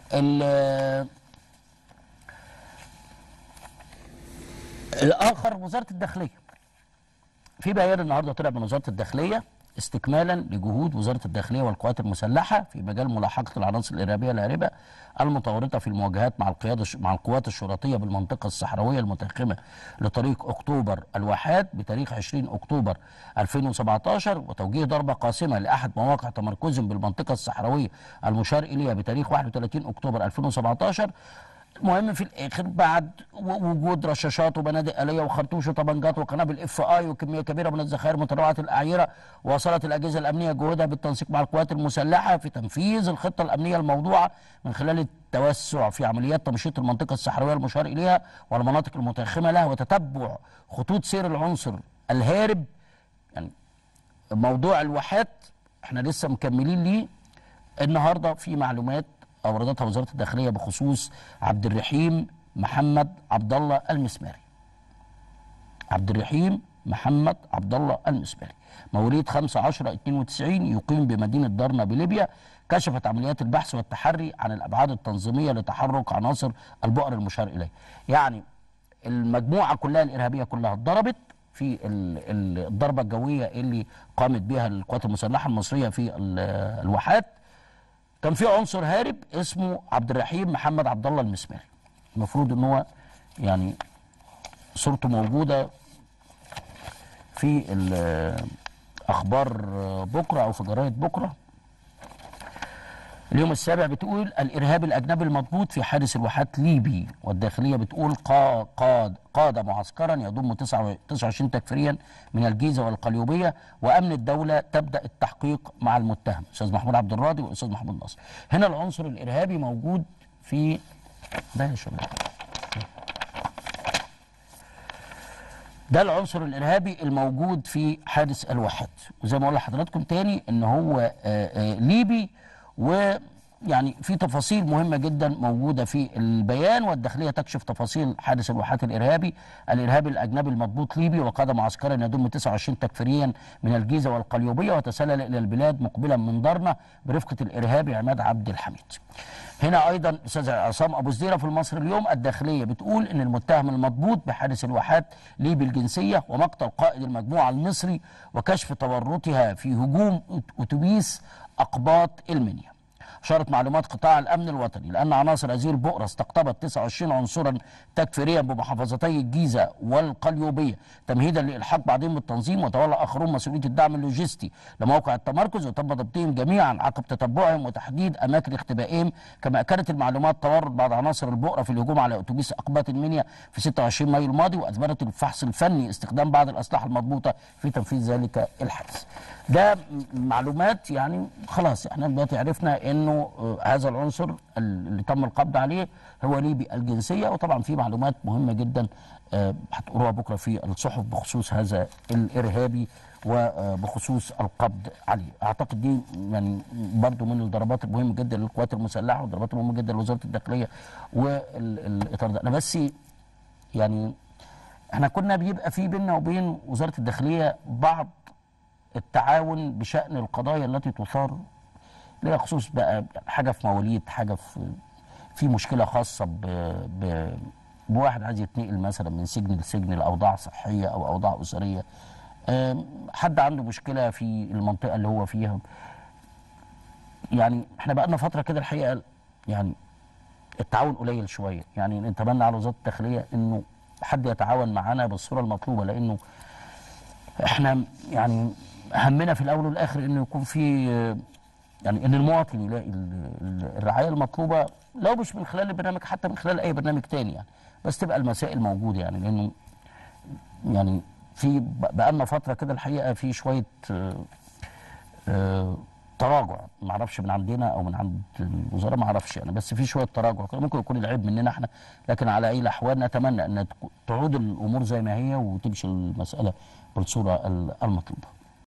ال- الاخر وزاره الداخليه في بيان النهارده طلع من وزاره الداخليه استكمالا لجهود وزاره الداخليه والقوات المسلحه في مجال ملاحقه العناصر الارهابيه الهاربه المتورطه في المواجهات مع القياده مع القوات الشرطيه بالمنطقه الصحراويه المتاخمه لطريق اكتوبر الواحات بتاريخ 20 اكتوبر 2017 وتوجيه ضربه قاسمه لاحد مواقع تمركزهم بالمنطقه الصحراويه المشار اليها بتاريخ 31 اكتوبر 2017 المهم في الاخر بعد و- وجود رشاشات وبنادق اليه وخرطوش وطبنجات وقنابل اف اي وكميه كبيره من الذخائر متنوعه الاعيره واصلت الاجهزه الامنيه جهودها بالتنسيق مع القوات المسلحه في تنفيذ الخطه الامنيه الموضوعه من خلال التوسع في عمليات تمشيط المنطقه الصحراويه المشار اليها والمناطق المتاخمه لها وتتبع خطوط سير العنصر الهارب يعني موضوع الواحات احنا لسه مكملين ليه النهارده في معلومات اوردتها وزاره الداخليه بخصوص عبد الرحيم محمد عبد الله المسماري. عبد الرحيم محمد عبد الله المسماري مواليد 5 10 92 يقيم بمدينه درنا بليبيا كشفت عمليات البحث والتحري عن الابعاد التنظيميه لتحرك عناصر البؤر المشار اليه. يعني المجموعه كلها الارهابيه كلها اتضربت في ال- ال- الضربه الجويه اللي قامت بها القوات المسلحه المصريه في ال- الواحات كان في عنصر هارب اسمه عبد الرحيم محمد عبد الله المسماري المفروض ان هو يعني صورته موجوده في ال- اخبار بكره او في جرايد بكره اليوم السابع بتقول الارهاب الاجنبي المضبوط في حادث الواحات ليبي والداخليه بتقول قا قاد قاد معسكرا يضم 29 تكفيريا من الجيزه والقليوبيه وامن الدوله تبدا التحقيق مع المتهم استاذ محمود عبد الراضي واستاذ محمود نصر هنا العنصر الارهابي موجود في ده يا شباب ده العنصر الارهابي الموجود في حادث الواحات وزي ما اقول لحضراتكم تاني ان هو آه، آه، ليبي ويعني في تفاصيل مهمه جدا موجوده في البيان والداخليه تكشف تفاصيل حادث الواحات الارهابي الارهابي الاجنبي المضبوط ليبي وقاد معسكرا يضم 29 تكفيريا من الجيزه والقليوبيه وتسلل الى البلاد مقبلا من درنا برفقه الارهابي عماد عبد الحميد. هنا ايضا استاذ عصام ابو زديره في المصري اليوم الداخليه بتقول ان المتهم المضبوط بحادث الواحات ليبي الجنسيه ومقتل قائد المجموعه المصري وكشف تورطها في هجوم أت- اتوبيس اقباط المنيا. اشارت معلومات قطاع الامن الوطني لان عناصر هذه البؤره استقطبت 29 عنصرا تكفيريا بمحافظتي الجيزه والقليوبيه تمهيدا لالحاق بعضهم بالتنظيم وتولى اخرون مسؤوليه الدعم اللوجستي لموقع التمركز وتم ضبطهم جميعا عقب تتبعهم وتحديد اماكن اختبائهم كما اكدت المعلومات تورط بعض عناصر البؤره في الهجوم على اتوبيس اقباط المنيا في 26 مايو الماضي واثبتت الفحص الفني استخدام بعض الاسلحه المضبوطه في تنفيذ ذلك الحادث. ده م- معلومات يعني خلاص احنا دلوقتي عرفنا انه آه، هذا العنصر اللي تم القبض عليه هو ليبي الجنسيه وطبعا في معلومات مهمه جدا آه، هتقروها بكره في الصحف بخصوص هذا الارهابي وبخصوص القبض عليه اعتقد دي يعني برضو من الضربات المهمه جدا للقوات المسلحه والضربات المهمه جدا لوزاره الداخليه والاطار ده انا بس يعني احنا كنا بيبقى في بيننا وبين وزاره الداخليه بعض التعاون بشان القضايا التي تثار لها خصوص بقى حاجه في مواليد حاجه في في مشكله خاصه ب, ب بواحد عايز يتنقل مثلا من سجن لسجن لاوضاع صحيه او اوضاع اسريه آم، حد عنده مشكله في المنطقه اللي هو فيها يعني احنا بقى لنا فتره كده الحقيقه يعني التعاون قليل شويه يعني نتمنى على وزاره الداخليه انه حد يتعاون معانا بالصوره المطلوبه لانه احنا يعني همنا في الاول والاخر انه يكون في آه، يعني ان المواطن يلاقي ال- ال- الرعايه المطلوبه لو مش من خلال البرنامج حتى من خلال اي برنامج تاني يعني بس تبقى المسائل موجوده يعني لانه يعني في بقى لنا فتره كده الحقيقه في شويه آه، آه، تراجع ما اعرفش من عندنا او من عند الوزاره ما اعرفش يعني بس في شويه تراجع كده ممكن يكون العيب مننا احنا لكن على اي الاحوال نتمنى ان تكو- تعود الامور زي ما هي وتمشي المساله بالصوره ال- المطلوبه